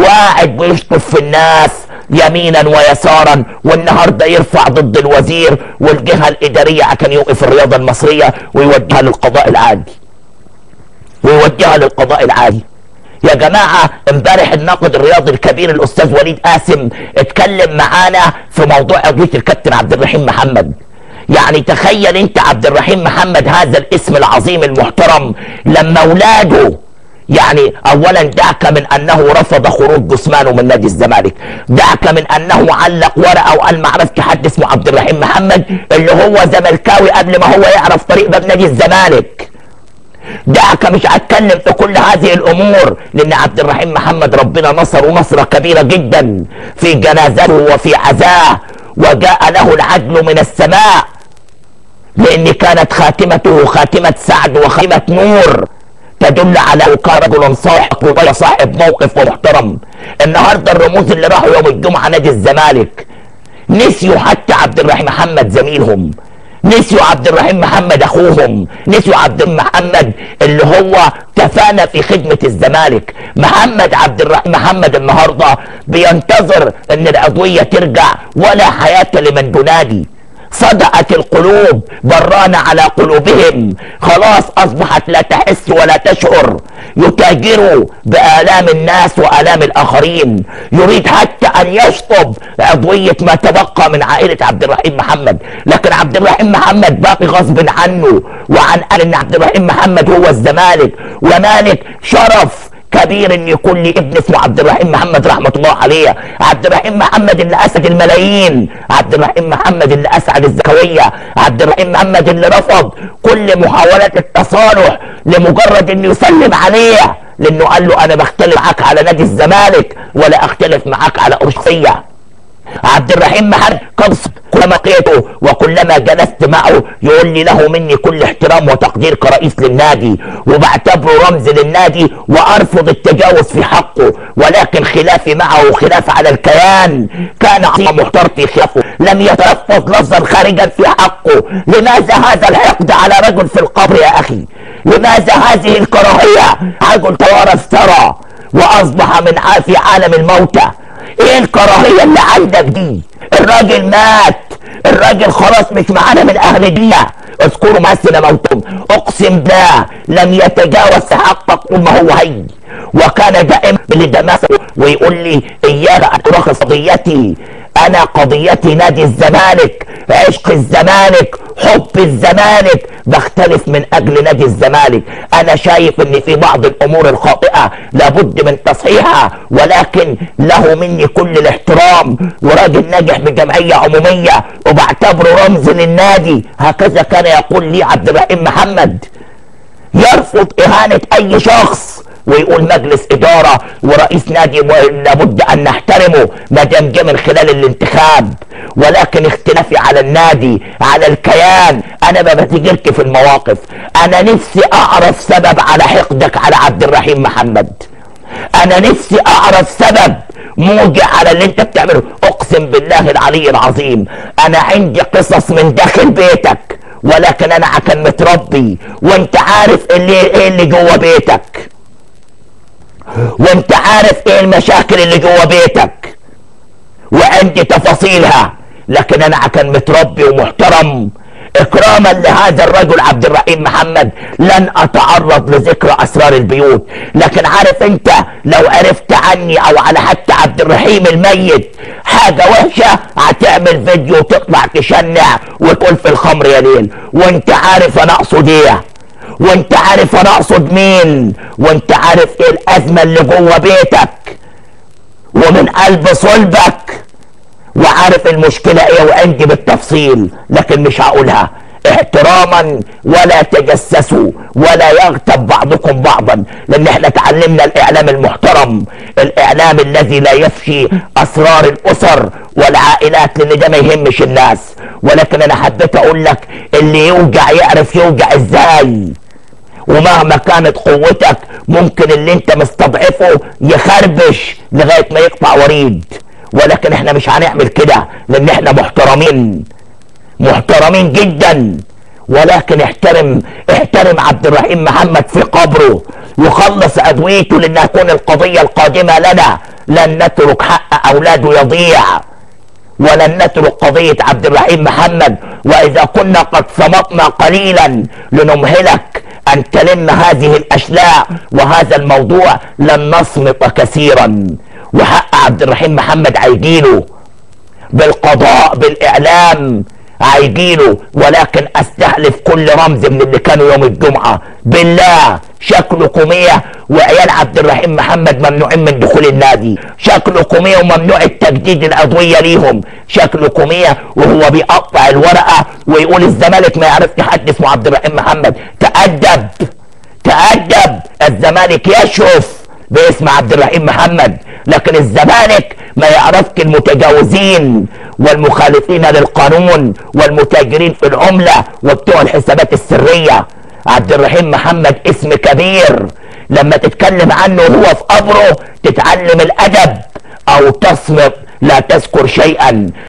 وقاعد بيشطف في الناس يمينا ويسارا والنهارده يرفع ضد الوزير والجهه الاداريه عشان يوقف الرياضه المصريه ويوديها للقضاء العادي ويوديها للقضاء العادي يا جماعة امبارح الناقد الرياضي الكبير الأستاذ وليد قاسم اتكلم معانا في موضوع قضية الكابتن عبد الرحيم محمد يعني تخيل انت عبد الرحيم محمد هذا الاسم العظيم المحترم لما اولاده يعني اولا دعك من انه رفض خروج جثمانه من نادي الزمالك دعك من انه علق ورقه وقال ما عرفت حد اسمه عبد الرحيم محمد اللي هو زملكاوي قبل ما هو يعرف طريق باب نادي الزمالك دعك مش هتكلم في كل هذه الامور لان عبد الرحيم محمد ربنا نصره نصره كبيره جدا في جنازته وفي عزاه وجاء له العدل من السماء لان كانت خاتمته خاتمه سعد وخاتمه نور تدل على كان رجل صالح وصاحب موقف ومحترم النهارده الرموز اللي راحوا يوم الجمعه نادي الزمالك نسيوا حتى عبد الرحيم محمد زميلهم نسيوا عبد الرحيم محمد اخوهم نسيوا عبد محمد اللي هو تفانى في خدمة الزمالك محمد عبد الرحيم محمد النهاردة بينتظر ان العضوية ترجع ولا حياة لمن تنادي صدأت القلوب بران على قلوبهم خلاص أصبحت لا تحس ولا تشعر يتاجروا بآلام الناس وآلام الآخرين يريد حتى أن يشطب عضوية ما تبقى من عائلة عبد الرحيم محمد لكن عبد الرحيم محمد باقي غصب عنه وعن أن عبد الرحيم محمد هو الزمالك ومالك شرف كبير ان يكون لي ابن اسمه عبد الرحيم محمد رحمه الله عليه عبد الرحيم محمد اللي اسعد الملايين عبد الرحيم محمد اللي اسعد الزكويه عبد الرحيم محمد اللي رفض كل محاولات التصالح لمجرد انه يسلم عليه لانه قال له انا بختلف معاك على نادي الزمالك ولا اختلف معاك على ارشفيه عبد الرحيم محمد قبص كلما لقيته وكلما جلست معه يقول لي له مني كل احترام وتقدير كرئيس للنادي وبعتبره رمز للنادي وارفض التجاوز في حقه ولكن خلافي معه خلاف على الكيان كان عظيم محترتي خلافه لم يتلفظ لفظا خارجا في حقه لماذا هذا الحقد على رجل في القبر يا اخي لماذا هذه الكراهيه رجل توارث ثرى واصبح من في عالم الموتى ايه الكراهية اللي عندك دي الراجل مات الراجل خلاص مش معانا من اهل الدنيا اذكروا مثل موتهم اقسم بالله لم يتجاوز حقك طول ما هو هي وكان دائما اللي دمسه ويقول لي اياك ان ترخص قضيتي انا قضيتي نادي الزمالك عشق الزمالك حب الزمالك بختلف من اجل نادي الزمالك انا شايف ان في بعض الامور الخاطئه لابد من تصحيحها ولكن له مني كل الاحترام وراجل ناجح بجمعيه عموميه وبعتبره رمز للنادي هكذا كان يقول لي عبد الرحيم محمد يرفض اهانه اي شخص ويقول مجلس اداره ورئيس نادي لابد ان نحترمه ما دام جه من خلال الانتخاب ولكن اختلافي على النادي على الكيان انا ما بتجرك في المواقف انا نفسي اعرف سبب على حقدك على عبد الرحيم محمد انا نفسي اعرف سبب موجع على اللي انت بتعمله اقسم بالله العلي العظيم انا عندي قصص من داخل بيتك ولكن انا كان متربي وانت عارف اللي ايه اللي جوه بيتك وانت عارف ايه المشاكل اللي جوه بيتك وعندي تفاصيلها لكن انا كان متربي ومحترم اكراما لهذا الرجل عبد الرحيم محمد لن اتعرض لذكر اسرار البيوت لكن عارف انت لو عرفت عني او على حتى عبد الرحيم الميت حاجة وحشة هتعمل فيديو وتطلع تشنع وتقول في الخمر يا ليل وانت عارف انا اقصد ايه وانت عارف انا اقصد مين وانت عارف ايه الازمة اللي جوه بيتك ومن قلب صلبك وعارف المشكلة ايه وعندي بالتفصيل لكن مش هقولها احتراما ولا تجسسوا ولا يغتب بعضكم بعضا لان احنا تعلمنا الاعلام المحترم الاعلام الذي لا يفشي اسرار الاسر والعائلات لان ده ما يهمش الناس ولكن انا حبيت اقول لك اللي يوجع يعرف يوجع ازاي ومهما كانت قوتك ممكن اللي انت مستضعفه يخربش لغايه ما يقطع وريد ولكن احنا مش هنعمل كده لان احنا محترمين محترمين جدا ولكن احترم احترم عبد الرحيم محمد في قبره وخلص ادويته لانها تكون القضيه القادمه لنا لن نترك حق اولاده يضيع ولن نترك قضية عبد الرحيم محمد وإذا كنا قد صمتنا قليلا لنمهلك أن تلم هذه الأشلاء وهذا الموضوع لن نصمت كثيرا وحق عبد الرحيم محمد عيديله بالقضاء بالإعلام هيجيله ولكن استحلف كل رمز من اللي كانوا يوم الجمعة بالله شكلكم ايه وعيال عبد الرحيم محمد ممنوعين من دخول النادي شكلكم ايه وممنوع التجديد العضوية ليهم شكلكم ايه وهو بيقطع الورقة ويقول الزمالك ما يعرفش حد اسمه عبد الرحيم محمد تأدب تأدب الزمالك يشرف باسم عبد الرحيم محمد لكن الزمالك ما يعرفش المتجاوزين والمخالفين للقانون والمتاجرين في العملة وبتوع الحسابات السرية عبد الرحيم محمد اسم كبير لما تتكلم عنه وهو في قبره تتعلم الأدب أو تصمت لا تذكر شيئا